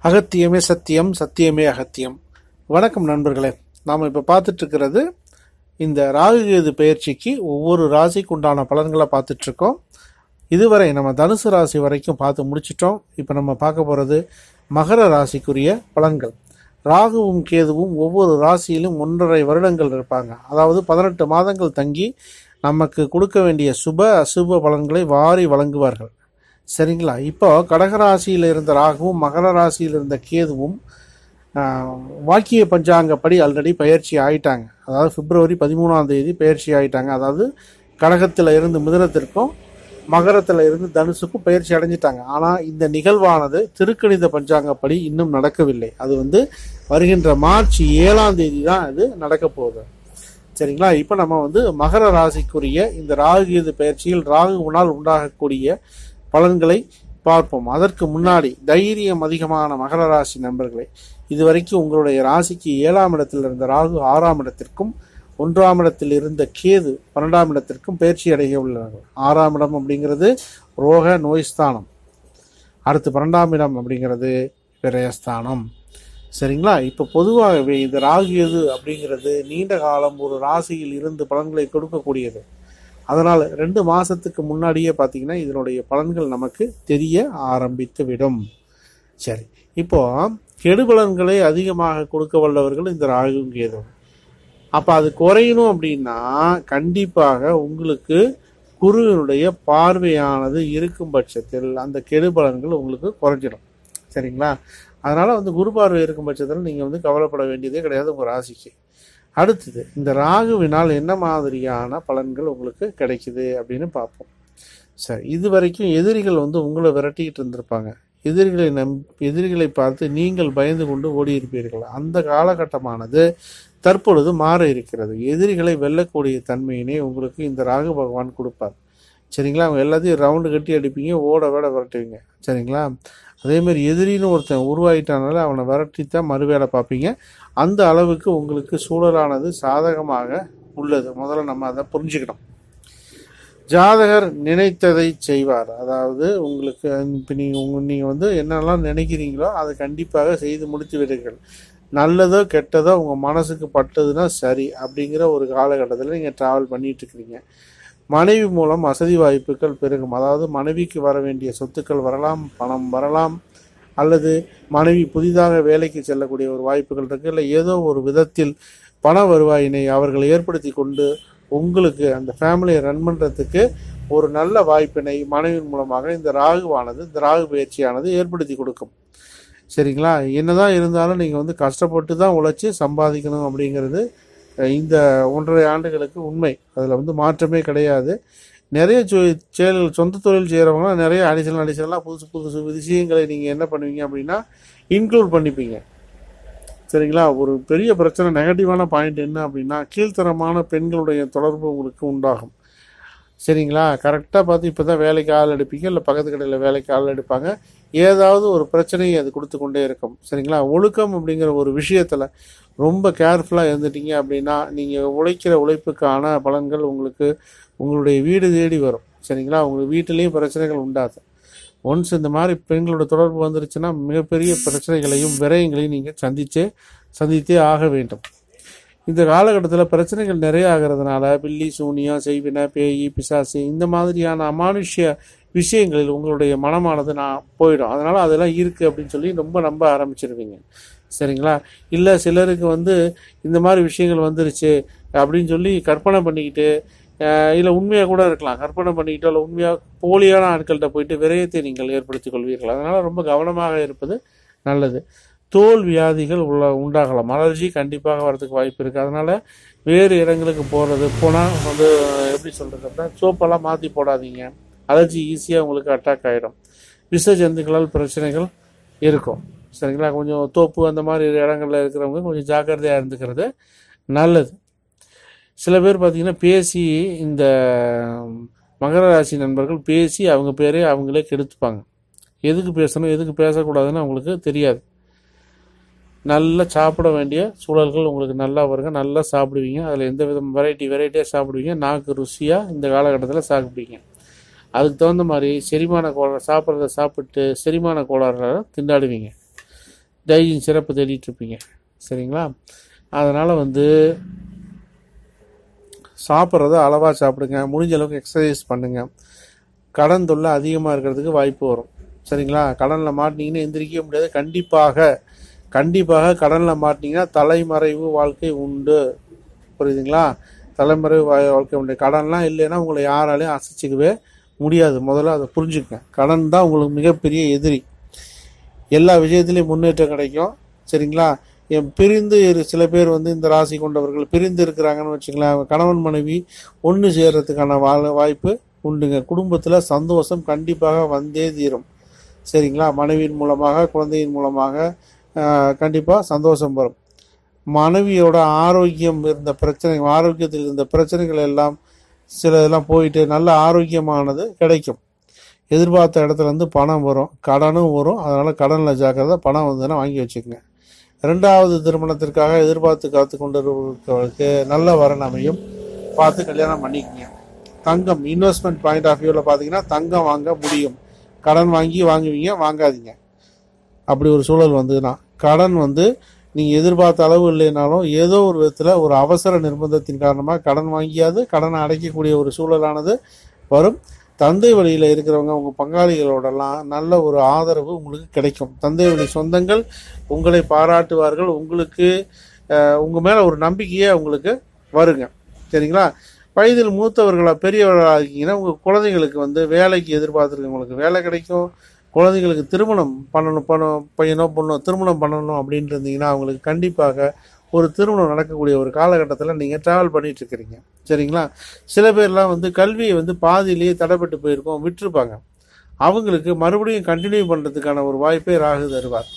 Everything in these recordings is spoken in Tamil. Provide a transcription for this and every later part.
அகத்தியமே சத்தியம் சத்தியமே அகத்தியம் வணக்கம் நண்பர்களே நாம் இப்போ பார்த்துட்டு இருக்கிறது இந்த ராகு கேது பயிற்சிக்கு ஒவ்வொரு ராசிக்கு உண்டான பலன்களை பார்த்துட்டு இருக்கோம் இதுவரை நம்ம தனுசு ராசி வரைக்கும் பார்த்து முடிச்சிட்டோம் இப்போ நம்ம பார்க்க போகிறது மகர ராசிக்குரிய பலன்கள் ராகுவும் கேதுவும் ஒவ்வொரு ராசியிலும் ஒன்றரை வருடங்கள் இருப்பாங்க அதாவது பதினெட்டு மாதங்கள் தங்கி நமக்கு கொடுக்க வேண்டிய சுப அசுப பலன்களை வாரி வழங்குவார்கள் சரிங்களா இப்போ கடகராசியில் இருந்த ராகுவும் மகர ராசியில் இருந்த கேதுவும் ஆஹ், வாக்கிய பஞ்சாங்கப்படி ஆல்ரெடி பயிற்சி ஆயிட்டாங்க அதாவது பிப்ரவரி பதிமூணாம் தேதி பயிற்சி ஆயிட்டாங்க அதாவது கடகத்தில் இருந்து மிதுனத்திற்கும் மகரத்தில் இருந்து தனுசுக்கும் பயிற்சி அடைஞ்சிட்டாங்க ஆனால் இந்த நிகழ்வானது திருக்கணித பஞ்சாங்கப்படி இன்னும் நடக்கவில்லை அது வந்து வருகின்ற மார்ச் ஏழாம் தேதி தான் அது நடக்க போகுது சரிங்களா இப்போ நம்ம வந்து மகர ராசிக்குரிய இந்த ராகு கேது பயிற்சியில் ராகுவினால் உண்டாகக்கூடிய பலன்களை பார்ப்போம் அதற்கு முன்னாடி தைரியம் அதிகமான மகர ராசி நண்பர்களே இதுவரைக்கும் உங்களுடைய ராசிக்கு ஏழாம் இடத்தில் இருந்த ராகு ஆறாம் இடத்திற்கும் ஒன்றாம் இடத்தில் இருந்த கேது பன்னெண்டாம் இடத்திற்கும் பயிற்சி அடைய உள்ளார்கள் ஆறாம் இடம் அப்படிங்கிறது ரோக நோய்ஸ்தானம் அடுத்து பன்னெண்டாம் இடம் அப்படிங்கிறது விரயஸ்தானம் சரிங்களா இப்போ பொதுவாகவே இந்த ராகு எது அப்படிங்கிறது நீண்ட காலம் ஒரு ராசியில் இருந்து பலன்களை கொடுக்கக்கூடியது அதனால் ரெண்டு மாதத்துக்கு முன்னாடியே பார்த்தீங்கன்னா இதனுடைய பலன்கள் நமக்கு தெரிய ஆரம்பித்து விடும் சரி இப்போ கெடுபலன்களை அதிகமாக கொடுக்க வல்லவர்கள் இந்த ராகுவும் கேதுவும் அப்போ அது குறையணும் அப்படின்னா கண்டிப்பாக உங்களுக்கு குருவினுடைய பார்வையானது இருக்கும் பட்சத்தில் அந்த கெடுபலன்கள் உங்களுக்கு குறைஞ்சிடும் சரிங்களா அதனால் வந்து குரு பார்வை இருக்கும் பட்சத்தில் நீங்கள் வந்து கவலைப்பட வேண்டியதே கிடையாது உங்கள் ராசிக்கு அடுத்தது இந்த ராகுவினால் என்ன மாதிரியான பலன்கள் உங்களுக்கு கிடைக்குது அப்படின்னு பார்ப்போம் சரி இது வரைக்கும் எதிரிகள் வந்து உங்களை விரட்டிக்கிட்டு இருந்திருப்பாங்க எதிரிகளை நம் எதிரிகளை பார்த்து நீங்கள் பயந்து கொண்டு ஓடி இருப்பீர்கள் அந்த காலகட்டமானது தற்பொழுது மாற இருக்கிறது எதிரிகளை வெல்லக்கூடிய தன்மையினை உங்களுக்கு இந்த ராகு பகவான் கொடுப்பார் சரிங்களா அவங்க எல்லாத்தையும் ரவுண்டு கட்டி அடிப்பீங்க ஓட வேட விரட்டுவீங்க சரிங்களா அதே மாதிரி எதிரின்னு ஒருத்தன் உருவாயிட்டானால அவனை விரட்டித்தான் மறுவேலை பார்ப்பீங்க அந்த அளவுக்கு உங்களுக்கு சூழலானது சாதகமாக உள்ளது முதல்ல நம்ம அதை புரிஞ்சுக்கணும் ஜாதகர் நினைத்ததை செய்வார் அதாவது உங்களுக்கு இப்போ நீங்கள் உங்க நீங்கள் வந்து என்னெல்லாம் நினைக்கிறீங்களோ அதை கண்டிப்பாக செய்து முடித்து விடுங்கள் நல்லதோ கெட்டதோ உங்கள் மனசுக்கு பட்டதுன்னா சரி அப்படிங்கிற ஒரு காலகட்டத்தில் நீங்கள் ட்ராவல் பண்ணிட்டு இருக்கிறீங்க மனைவி மூலம் வசதி வாய்ப்புகள் பெருகும் அதாவது மனைவிக்கு வர வேண்டிய சொத்துக்கள் வரலாம் பணம் வரலாம் அல்லது மனைவி புதிதாக வேலைக்கு செல்லக்கூடிய ஒரு வாய்ப்புகள் இருக்கு இல்லை ஏதோ ஒரு விதத்தில் பண வருவாயினை அவர்கள் ஏற்படுத்தி கொண்டு உங்களுக்கு அந்த ஃபேமிலியை ரன் பண்ணுறதுக்கு ஒரு நல்ல வாய்ப்பினை மனைவியின் மூலமாக இந்த ராகுவானது இந்த ராகு பயிற்சியானது ஏற்படுத்தி கொடுக்கும் சரிங்களா என்னதான் இருந்தாலும் நீங்கள் வந்து கஷ்டப்பட்டு தான் உழைச்சி சம்பாதிக்கணும் அப்படிங்கிறது அஹ், இந்த ஒன்றரை ஆண்டுகளுக்கு உண்மை அதில் வந்து மாற்றமே கிடையாது நிறைய சொ- செயல் சொந்த தொழில் செய்கிறவங்க நிறைய அடிஷனல் அடிஷனலாக புதுசு புதுசு விஷயங்களை நீங்கள் என்ன பண்ணுவீங்க அப்படின்னா இன்க்ளூட் பண்ணிப்பீங்க சரிங்களா ஒரு பெரிய பிரச்சனை நெகட்டிவான பாயிண்ட் என்ன அப்படின்னா கீழ்த்தரமான பெண்களுடைய தொடர்பு உங்களுக்கு உண்டாகும் சரிங்களா கரெக்டாக பார்த்து இப்போ தான் வேலைக்கு ஆள் எடுப்பீங்க இல்லை பக்கத்து கடையில் வேலைக்கு ஆள் எடுப்பாங்க ஏதாவது ஒரு பிரச்சனையை அது கொடுத்து கொண்டே இருக்கும் சரிங்களா ஒழுக்கம் அப்படிங்கிற ஒரு விஷயத்தில் ரொம்ப கேர்ஃபுல்லாக இருந்துட்டீங்க அப்படின்னா நீங்கள் உழைக்கிற உழைப்புக்கான பலன்கள் உங்களுக்கு உங்களுடைய வீடு தேடி வரும் சரிங்களா உங்கள் வீட்டிலையும் பிரச்சனைகள் உண்டாது ஒன்ஸ் இந்த மாதிரி பெண்களோட தொடர்பு வந்துருச்சுன்னா மிகப்பெரிய பிரச்சனைகளையும் விரயங்களையும் நீங்கள் சந்திச்சே சந்தித்தே ஆக வேண்டும் இந்த காலகட்டத்தில் பிரச்சனைகள் நிறைய ஆகிறதுனால பில்லி சூனியம் செய்வினை பேய் பிசாசு இந்த மாதிரியான அமானுஷ்ய விஷயங்களில் உங்களுடைய மனமானது நான் போயிடும் அதனால் அதெல்லாம் இருக்குது அப்படின்னு சொல்லி ரொம்ப நம்ப ஆரம்பிச்சிருவீங்க சரிங்களா இல்லை சிலருக்கு வந்து இந்த மாதிரி விஷயங்கள் வந்துருச்சு அப்படின்னு சொல்லி கற்பனை பண்ணிக்கிட்டு இல்லை உண்மையாக கூட இருக்கலாம் கற்பனை பண்ணிக்கிட்டோ இல்லை உண்மையாக போலியான ஆட்கள்கிட்ட போயிட்டு விரயத்தை நீங்கள் ஏற்படுத்திக் கொள்வீர்கள் அதனால் ரொம்ப கவனமாக இருப்பது நல்லது தோல் வியாதிகள் உள்ள உண்டாகலாம் அலர்ஜி கண்டிப்பாக வரதுக்கு வாய்ப்பு இருக்குது அதனால் வேறு இடங்களுக்கு போகிறது போனால் வந்து எப்படி சொல்கிறது அப்படின்னா சோப்பெல்லாம் மாற்றி போடாதீங்க அலர்ஜி ஈஸியாக உங்களுக்கு அட்டாக் ஆகிடும் விஷ ஜந்துக்களால் பிரச்சனைகள் இருக்கும் சரிங்களா கொஞ்சம் தோப்பு அந்த மாதிரி இடங்கள்ல இருக்கிறவங்க கொஞ்சம் ஜாக்கிரதையாக இருந்துக்கிறது நல்லது சில பேர் பார்த்தீங்கன்னா பேசி இந்த மகர ராசி நண்பர்கள் பேசி அவங்க பேரே அவங்களே கெடுத்துப்பாங்க எதுக்கு பேசணும் எதுக்கு பேசக்கூடாதுன்னு அவங்களுக்கு தெரியாது நல்லா சாப்பிட வேண்டிய சூழல்கள் உங்களுக்கு நல்லா வருங்க நல்லா சாப்பிடுவீங்க அதில் எந்த வித வெரைட்டி வெரைட்டியாக சாப்பிடுவீங்க நாக்கு ருசியாக இந்த காலகட்டத்தில் சாப்பிடுவீங்க அதுக்கு தகுந்த மாதிரி செரிமான கோளாறு சாப்பிட்றத சாப்பிட்டு செரிமான கோளாறுல திண்டாடுவீங்க டைஜின் சிறப்பு தேடிட்டு இருப்பீங்க சரிங்களா அதனால் வந்து சாப்பிட்றத அளவாக சாப்பிடுங்க முடிஞ்ச அளவுக்கு எக்ஸசைஸ் பண்ணுங்கள் கடன் தொல்லை அதிகமாக இருக்கிறதுக்கு வாய்ப்பு வரும் சரிங்களா கடனில் மாட்டினீங்கன்னா எந்திரிக்கவே முடியாது கண்டிப்பாக கண்டிப்பாக கடனில் மாட்டினீங்கன்னா தலைமறைவு வாழ்க்கை உண்டு புரியுதுங்களா தலைமறைவு வா- வாழ்க்கை உண்டு கடன்லாம் இல்லைன்னா உங்களை யாராலையும் அசைச்சிக்கவே முடியாது முதல்ல அதை புரிஞ்சுக்கங்க கடன் தான் உங்களுக்கு மிகப்பெரிய எதிரி எல்லா விஷயத்துலையும் முன்னேற்றம் கிடைக்கும் சரிங்களா என் பிரிந்து இரு சில பேர் வந்து இந்த ராசி கொண்டவர்கள் பிரிந்து இருக்கிறாங்கன்னு வச்சுங்களேன் அவங்க கணவன் மனைவி ஒன்று சேர்றதுக்கான வா வாய்ப்பு உண்டுங்க குடும்பத்தில் சந்தோஷம் கண்டிப்பாக வந்தே தீரும் சரிங்களா மனைவியின் மூலமாக குழந்தையின் மூலமாக கண்டிப்பாக சந்தோஷம் வரும் மனைவியோட ஆரோக்கியம் இருந்த பிரச்சனை ஆரோக்கியத்தில் இருந்த பிரச்சனைகள் எல்லாம் சில இதெல்லாம் போயிட்டு நல்ல ஆரோக்கியமானது கிடைக்கும் எதிர்பார்த்த இடத்துல இருந்து பணம் வரும் கடனும் வரும் அதனால் கடனில் ஜாக்கிரதை பணம் வந்ததுன்னா வாங்கி வச்சுக்கோங்க ரெண்டாவது திருமணத்திற்காக எதிர்பார்த்து காத்து கொண்டிருப்பவர்களுக்கு நல்ல வரன் அமையும் பார்த்து கல்யாணம் பண்ணிக்கங்க தங்கம் இன்வெஸ்ட்மெண்ட் பாயிண்ட் ஆஃப் வியூவில் பார்த்தீங்கன்னா தங்கம் வாங்க முடியும் கடன் வாங்கி வாங்குவீங்க வாங்காதீங்க அப்படி ஒரு சூழல் வந்ததுன்னா கடன் வந்து நீங்கள் எதிர்பார்த்த அளவு இல்லைனாலும் ஏதோ ஒரு விதத்தில் ஒரு அவசர நிர்பந்தத்தின் காரணமாக கடன் வாங்கியாவது கடனை அடைக்கக்கூடிய ஒரு சூழலானது வரும் தந்தை வழியில் இருக்கிறவங்க உங்கள் பங்காளிகளோடலாம் நல்ல ஒரு ஆதரவு உங்களுக்கு கிடைக்கும் தந்தை வழி சொந்தங்கள் உங்களை பாராட்டுவார்கள் உங்களுக்கு உங்கள் மேலே ஒரு நம்பிக்கையே உங்களுக்கு வருங்க சரிங்களா வயதில் மூத்தவர்களாக பெரியவர்களாக இருக்கீங்கன்னா உங்கள் குழந்தைங்களுக்கு வந்து வேலைக்கு எதிர்பார்த்துருக்கவங்களுக்கு வேலை கிடைக்கும் குழந்தைங்களுக்கு திருமணம் பண்ணணும் பண்ண பையனோ பொண்ணோ திருமணம் பண்ணணும் அப்படின்ட்டு இருந்தீங்கன்னா அவங்களுக்கு கண்டிப்பாக ஒரு திருமணம் நடக்கக்கூடிய ஒரு காலகட்டத்தில் நீங்கள் ட்ராவல் பண்ணிட்டு இருக்கிறீங்க சரிங்களா சில பேர்லாம் வந்து கல்வியை வந்து பாதியிலேயே தடைப்பட்டு போயிருக்கோம் விட்டுருப்பாங்க அவங்களுக்கு மறுபடியும் கண்டினியூ பண்ணுறதுக்கான ஒரு வாய்ப்பை ராகு தருவார்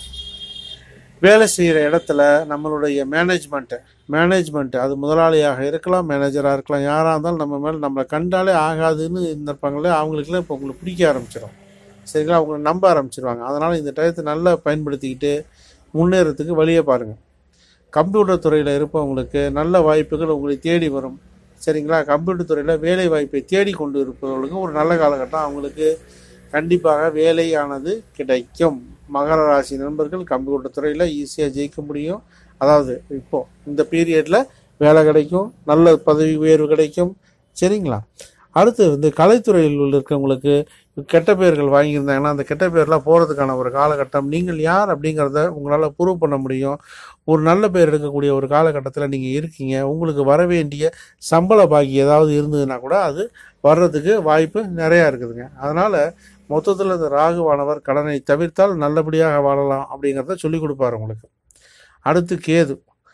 வேலை செய்கிற இடத்துல நம்மளுடைய மேனேஜ்மெண்ட்டு மேனேஜ்மெண்ட்டு அது முதலாளியாக இருக்கலாம் மேனேஜராக இருக்கலாம் யாராக இருந்தாலும் நம்ம மேலே நம்மளை கண்டாலே ஆகாதுன்னு இருந்திருப்பாங்களே அவங்களுக்குலாம் இப்போ உங்களுக்கு பிடிக்க ஆரம்பிச்சிடும் சரிங்களா அவங்களை நம்ப ஆரம்பிச்சிருவாங்க அதனால் இந்த டயத்தை நல்லா பயன்படுத்திக்கிட்டு முன்னேறத்துக்கு வழியை பாருங்கள் கம்ப்யூட்டர் துறையில் இருப்பவங்களுக்கு நல்ல வாய்ப்புகள் உங்களை தேடி வரும் சரிங்களா கம்ப்யூட்டர் துறையில் வேலை வாய்ப்பை தேடி கொண்டு இருப்பவர்களுக்கு ஒரு நல்ல காலகட்டம் அவங்களுக்கு கண்டிப்பாக வேலையானது கிடைக்கும் மகர ராசி நண்பர்கள் கம்ப்யூட்டர் துறையில் ஈஸியாக ஜெயிக்க முடியும் அதாவது இப்போ இந்த பீரியடில் வேலை கிடைக்கும் நல்ல பதவி உயர்வு கிடைக்கும் சரிங்களா அடுத்து வந்து கலைத்துறையில் உள்ள இருக்கவங்களுக்கு கெட்ட பெயர்கள் வாங்கியிருந்தாங்கன்னா அந்த கெட்ட பெயர்லாம் போகிறதுக்கான ஒரு காலகட்டம் நீங்கள் யார் அப்படிங்கிறத உங்களால் ப்ரூவ் பண்ண முடியும் ஒரு நல்ல பெயர் எடுக்கக்கூடிய ஒரு காலகட்டத்தில் நீங்கள் இருக்கீங்க உங்களுக்கு வர வேண்டிய சம்பள பாக்கி ஏதாவது இருந்ததுன்னா கூட அது வர்றதுக்கு வாய்ப்பு நிறையா இருக்குதுங்க அதனால் மொத்தத்தில் இந்த ராகுவானவர் கடனை தவிர்த்தால் நல்லபடியாக வாழலாம் அப்படிங்கிறத சொல்லிக் கொடுப்பாரு உங்களுக்கு அடுத்து கேது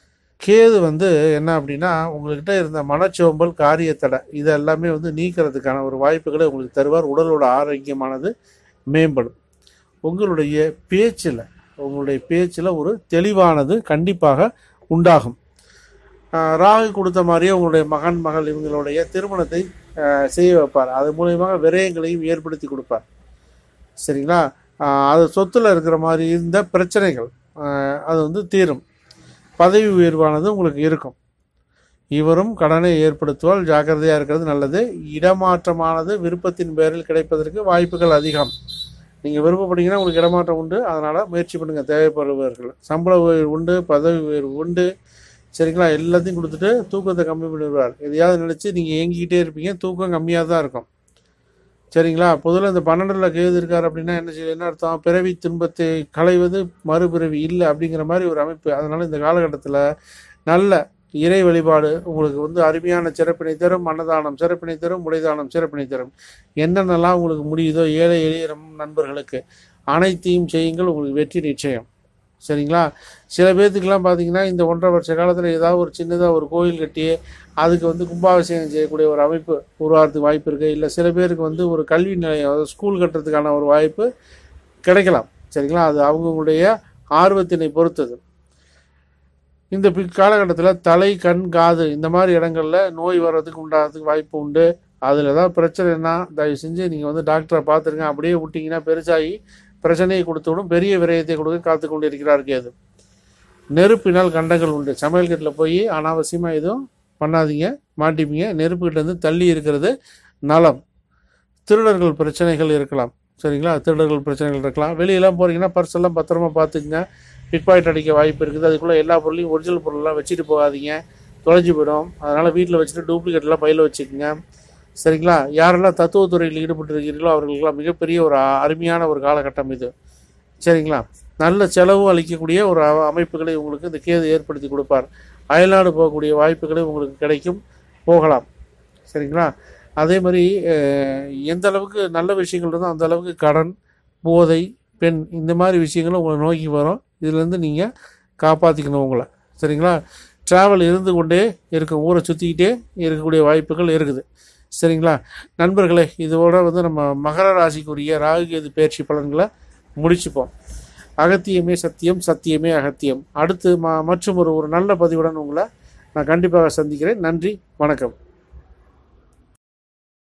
கேது வந்து என்ன அப்படின்னா உங்கள்கிட்ட இருந்த மனச்சோம்பல் காரியத்தடை இது எல்லாமே வந்து நீக்கிறதுக்கான ஒரு வாய்ப்புகளை உங்களுக்கு தருவார் உடலோட ஆரோக்கியமானது மேம்படும் உங்களுடைய பேச்சில் உங்களுடைய பேச்சில் ஒரு தெளிவானது கண்டிப்பாக உண்டாகும் ஆஹ் ராகு கொடுத்த மாதிரியே உங்களுடைய மகன் மகள் இவங்களுடைய திருமணத்தை ஆஹ் செய்ய வைப்பார் அது மூலியமாக விரயங்களையும் ஏற்படுத்தி கொடுப்பார் சரிங்களா ஆஹ் அது சொத்துல இருக்கிற மாதிரி இருந்த பிரச்சனைகள் ஆஹ் அது வந்து தீரும் பதவி உயர்வானது உங்களுக்கு இருக்கும் இவரும் கடனை ஏற்படுத்துவால் ஜாக்கிரதையாக இருக்கிறது நல்லது இடமாற்றமானது விருப்பத்தின் பேரில் கிடைப்பதற்கு வாய்ப்புகள் அதிகம் நீங்கள் விருப்பப்பட்டீங்கன்னா உங்களுக்கு இடமாற்றம் உண்டு அதனால் முயற்சி பண்ணுங்கள் தேவைப்படுபவர்கள் சம்பள உயர்வு உண்டு பதவி உயர்வு உண்டு சரிங்களா எல்லாத்தையும் கொடுத்துட்டு தூக்கத்தை கம்மி பண்ணிடுவார் எதையாவது நினச்சி நீங்கள் ஏங்கிக்கிட்டே இருப்பீங்க தூக்கம் கம்மியாக தான் இருக்கும் சரிங்களா பொதுவில் இந்த பன்னெண்டில் கேது இருக்கார் அப்படின்னா என்ன செய்ய என்ன அர்த்தம் பிறவி துன்பத்தை களைவது மறுபிறவி இல்லை அப்படிங்கிற மாதிரி ஒரு அமைப்பு அதனால் இந்த காலகட்டத்தில் நல்ல இறை வழிபாடு உங்களுக்கு வந்து அருமையான சிறப்பினை தரும் அன்னதானம் சிறப்பினை தரும் உடைதானம் சிறப்பினை தரும் என்னென்னலாம் உங்களுக்கு முடியுதோ ஏழை எளிய நண்பர்களுக்கு அனைத்தையும் செய்யுங்கள் உங்களுக்கு வெற்றி நிச்சயம் சரிங்களா சில பேர்த்துக்கெல்லாம் பார்த்தீங்கன்னா இந்த ஒன்றரை வருஷ காலத்தில் ஏதாவது ஒரு சின்னதாக ஒரு கோயில் கட்டி அதுக்கு வந்து கும்பாபிஷேகம் செய்யக்கூடிய ஒரு அமைப்பு உருவாகிறதுக்கு வாய்ப்பு இருக்குது இல்லை சில பேருக்கு வந்து ஒரு கல்வி நிலையம் அதாவது ஸ்கூல் கட்டுறதுக்கான ஒரு வாய்ப்பு கிடைக்கலாம் சரிங்களா அது அவங்களுடைய ஆர்வத்தினை பொறுத்தது இந்த பி- காலகட்டத்தில் தலை கண் காது இந்த மாதிரி இடங்கள்ல நோய் வர்றதுக்கு உண்டாகிறதுக்கு வாய்ப்பு உண்டு அதில் ஏதாவது பிரச்சனைனா தயவு செஞ்சு நீங்கள் வந்து டாக்டரை பார்த்துருங்க அப்படியே விட்டிங்கன்னா பெருசாகி பிரச்சனையை கொடுத்து விடும் பெரிய விரயத்தை கொடுக்க காத்து கொண்டு இருக்கிறார் கேது நெருப்பினால் கண்டங்கள் உண்டு சமையல் கட்டில் போய் அனாவசியமாக எதுவும் பண்ணாதீங்க மாட்டிப்பீங்க நெருப்புக்கிட்ட இருந்து தள்ளி இருக்கிறது நலம் திருடர்கள் பிரச்சனைகள் இருக்கலாம் சரிங்களா திருடர்கள் பிரச்சனைகள் இருக்கலாம் வெளியெல்லாம் போகிறீங்கன்னா பர்ஸ் எல்லாம் பத்திரமா பார்த்துக்குங்க பிக் பாக்கெட் அடிக்க வாய்ப்பு இருக்குது அதுக்குள்ளே எல்லா பொருளையும் ஒரிஜினல் பொருளெல்லாம் வச்சுட்டு போகாதீங்க தொலைஞ்சு போயிடும் அதனால் வீட்டில் வச்சுட்டு டூப்ளிகேட்லாம் பையில் வச்சுக்கோங்க சரிங்களா யாரெல்லாம் தத்துவத்துறையில் ஈடுபட்டு இருக்கிறீர்களோ அவர்களுக்கெல்லாம் மிகப்பெரிய ஒரு அ- அருமையான ஒரு காலகட்டம் இது சரிங்களா நல்ல செலவு அளிக்கக்கூடிய ஒரு அ- அமைப்புகளை உங்களுக்கு இந்த கேது ஏற்படுத்தி கொடுப்பார் அயல்நாடு போகக்கூடிய வாய்ப்புகளை உங்களுக்கு கிடைக்கும் போகலாம் சரிங்களா அதே மாதிரி அஹ், எந்த அளவுக்கு நல்ல விஷயங்கள் இருந்தோ அந்த அளவுக்கு கடன் போதை பெண் இந்த மாதிரி விஷயங்களும் உங்களை நோக்கி வரும் இதுலேருந்து நீங்கள் காப்பாற்றிக்கணும் உங்களை சரிங்களா ட்ராவல் இருந்து கொண்டே இருக்கும் ஊரை சுற்றிக்கிட்டே இருக்கக்கூடிய வாய்ப்புகள் இருக்குது சரிங்களா நண்பர்களே இதோட வந்து நம்ம மகர ராசிக்குரிய ராகு கேது பயிற்சி பலன்களை முடிச்சுப்போம் அகத்தியமே சத்தியம் சத்தியமே அகத்தியம் அடுத்து ம மற்றும் ஒரு ஒரு நல்ல பதிவுடன் உங்களை நான் கண்டிப்பாக சந்திக்கிறேன் நன்றி வணக்கம்